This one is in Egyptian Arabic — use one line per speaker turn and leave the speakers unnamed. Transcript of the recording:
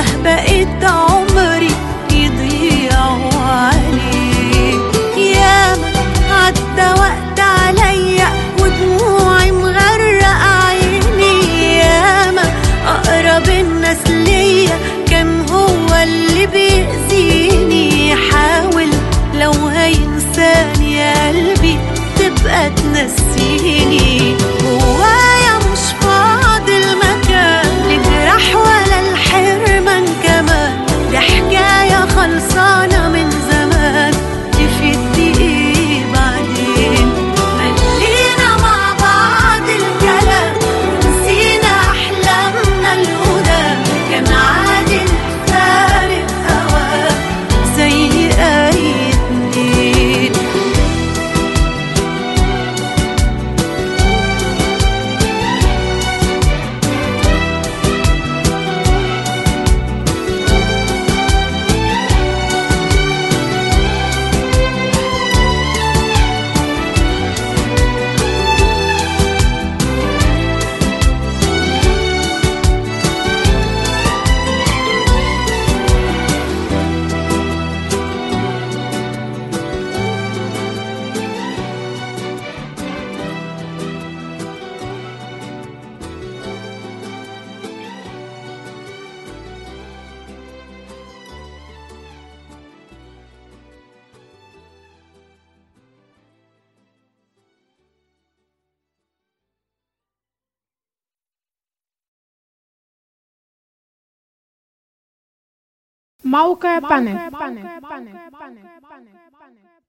ده بقيت عمري يضيع عليه ياما عدى وقت عليا ودموعي مغرقة عيني ياما أقرب الناس ليا كان هو اللي بيأذيني يحاول لو هينساني يا قلبي تبقى تنسيني جوايا مش فاضل مكان لجرح ولا الحرمان كمان دي حكاية خلصانة من زمان تفيد ايه بعدين ملينا مع بعض الكلام ونسينا أحلامنا الهدى كان عادي نفارق أوام زي أي اتنين
موقع بانل